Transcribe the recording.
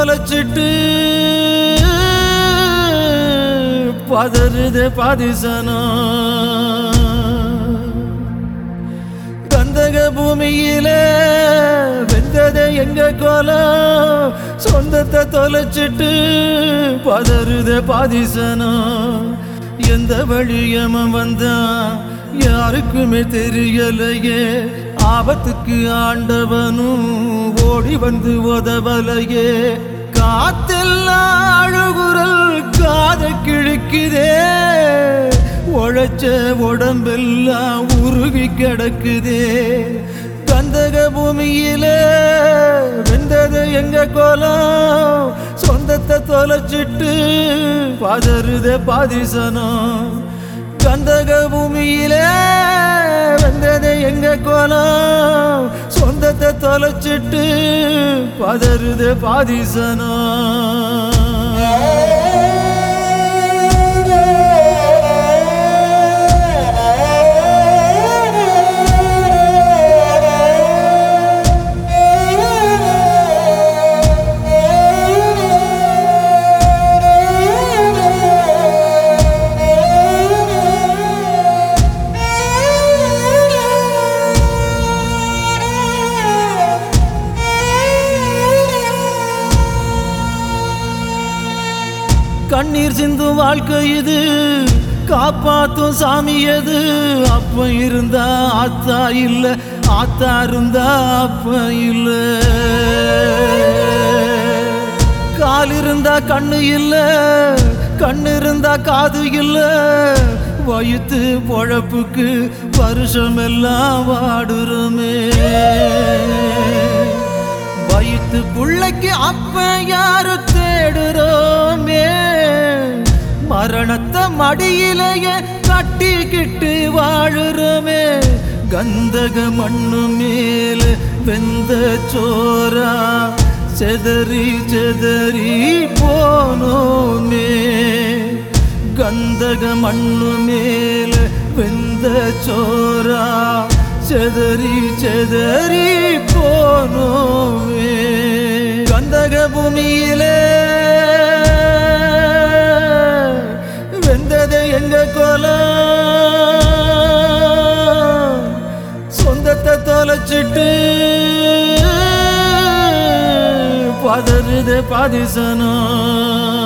தொலைச்சிட்டு பதறுது பாதிசனம் கந்தக பூமியில வெந்ததை எங்க கோலம் சொந்தத்தை தொலைச்சிட்டு பதறுத பாதிசனம் எந்த வழியம வந்தா யாருக்குமே தெரியலையே ஆபத்துக்கு ஆண்டவனும் ஓடி வந்து உதவலையே காத்தெல்லாம் அழுகுரல் காத கிழக்குதே உழைச்ச உடம்பெல்லாம் உருகி கிடக்குதே கந்தக பூமியில வெந்தது எங்க கோலம் சொந்தத்தை தொலைச்சிட்டு பதறுத பாதிசனம் கந்தக பூமியில வெந்தது எங்க கோலம் சொந்தத்தை தொலைச்சிட்டு பதறுத கண்ணீர் சிந்தும் வாழ்க்கை இது காப்பாத்தும் சாமி எது அப்ப இருந்தா ஆத்தா இல்ல ஆத்தா இருந்தா அப்ப இல்ல கால் இருந்தா கண்ணு இல்ல கண்ணு இருந்தா காது இல்ல வயிற்று பொழப்புக்கு வருஷம் எல்லாம் வாடுறோமே வயிற்று புள்ளைக்கு அப்ப யாரு தேடுறோமே மரணத்தை மடியிலேயே கட்டிக்கிட்டு வாழுறோமே கந்தக மண்ணு மேல வெந்த சோரா செதறி செதறி போனோமே கந்தக மண்ணு மேல வெந்த சோரா செதறி செதறி போனோமே கந்தக பூமியிலே வெந்தது எங்க கோலம் சொந்தத்தை தொலைச்சிட்டு பதறுது பாதிசனம்